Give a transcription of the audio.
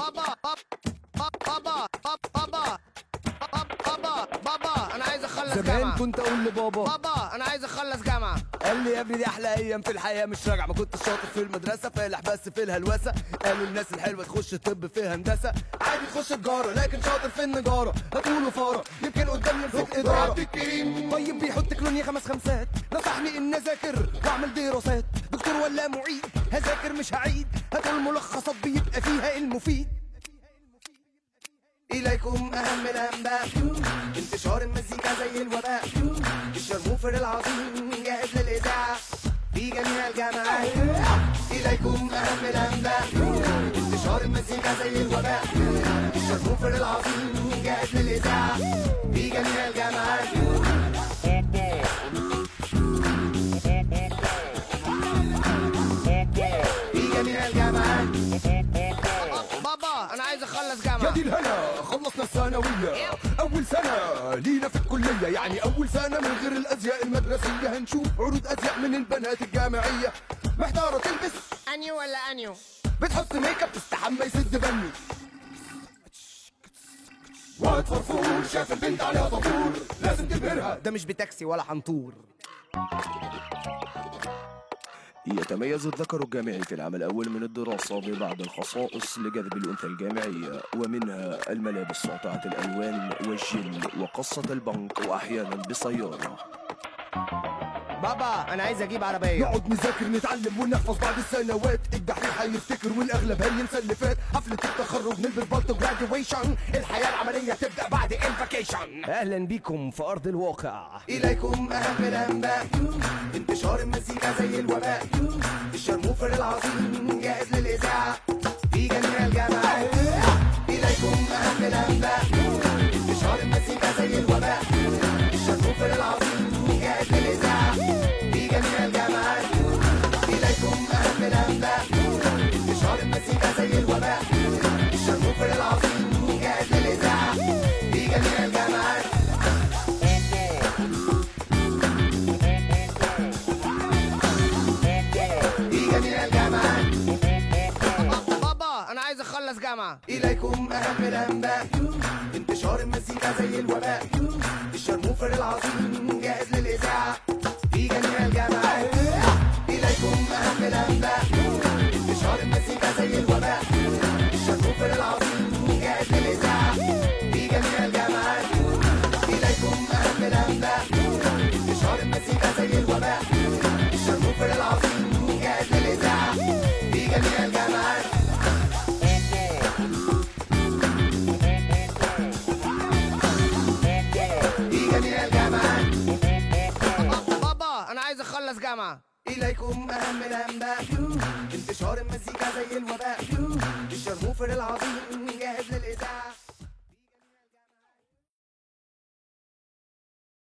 بابا بابا بابا بابا بابا انا عايز اخلص زمان جامعه كنت اقول لبابا بابا انا عايز اخلص جامعه قال لي يا ابني دي احلى ايام في الحياه مش راجع ما كنت شاطر في المدرسه فالح بس في الهلوسه قالوا الناس الحلوه تخش طب في هندسه عادي تخش تجاره لكن شاطر في النجاره هتقولوا فاره يمكن قدام يمسك اداره طيب بيحط كلونيا خمس خمسات نصحني ان اذاكر واعمل دراسات دكتور ولا معيد هذاكر مش هعيد هاتوا الملخصات بيبقى فيها المفيد إليكم أهم الأنباء انتشار المزيكا زي الوباء الشرموفر العظيم جاهز للإذاعة في جميع الجامعات إليكم أهم الأنباء انتشار المزيكا زي الوباء الشرموفر العظيم جاهز للإذاعة في جميع الجامعات في جميع الجامعات بابا انا عايز اخلص يا جامعه دي الهنا خلصنا الثانوية أول سنة لينا في الكلية يعني أول سنة من غير الأزياء المدرسية هنشوف عروض أزياء من البنات الجامعية محتارة تلبس انيو ولا انيو بتحط ميك اب تستحمى يسد بني واد فرفور شاف البنت عليها طابور لازم تبهرها ده مش بتاكسي ولا حنطور يتميز الذكر الجامعي في العام الأول من الدراسة ببعض الخصائص لجذب الأنثى الجامعية ومنها الملابس ساطعة الألوان والجل وقصة البنك وأحيانا بسيارة بابا انا عايز اجيب عربيه نقعد نذاكر نتعلم ونحفظ بعد السنوات الدحيح هيفتكر والاغلب هينسى اللي فات حفله التخرج نلبس بالطو جراديويشن الحياه العمليه تبدا بعد الفاكيشن اهلا بيكم في ارض الواقع اليكم اهم الانباء انتشار المزيكا زي الوباء الشرموفر العظيم جاهز للاذاعه في جميع الجامعات اليكم اهم الانباء انتشار المزيكا زي الوباء الشرموفر العظيم جاهز للاذاعه في جميع الجامعات اليكم اهم الانباء انتشار المزيكا زي الوباء الشرموفر العظيم جاهز للاذاعه في جميع الجامعات في جميع الجامعات بابا انا عايز اخلص جامعه إليكم أهم الأنباء انتشار المزيكا زي الوباء الشرموفر العظيم جاهز للإذاعة في جميع الجامعات إليكم أهم الأنباء انتشار المزيكا زي الوباء الشرموفر العظيم جاهز للإذاعة في جميع الجامعات إليكم أهم الأنباء انتشار المزيكا زي الوباء الشرموفر العظيم جاهز للإذاعة في جميع الجامعات في جميع الجامعات بابا انا عايز اخلص جامعه إليكم أهم الأنباء انتشار المزيكا زي الوباء الشرموفر العظيم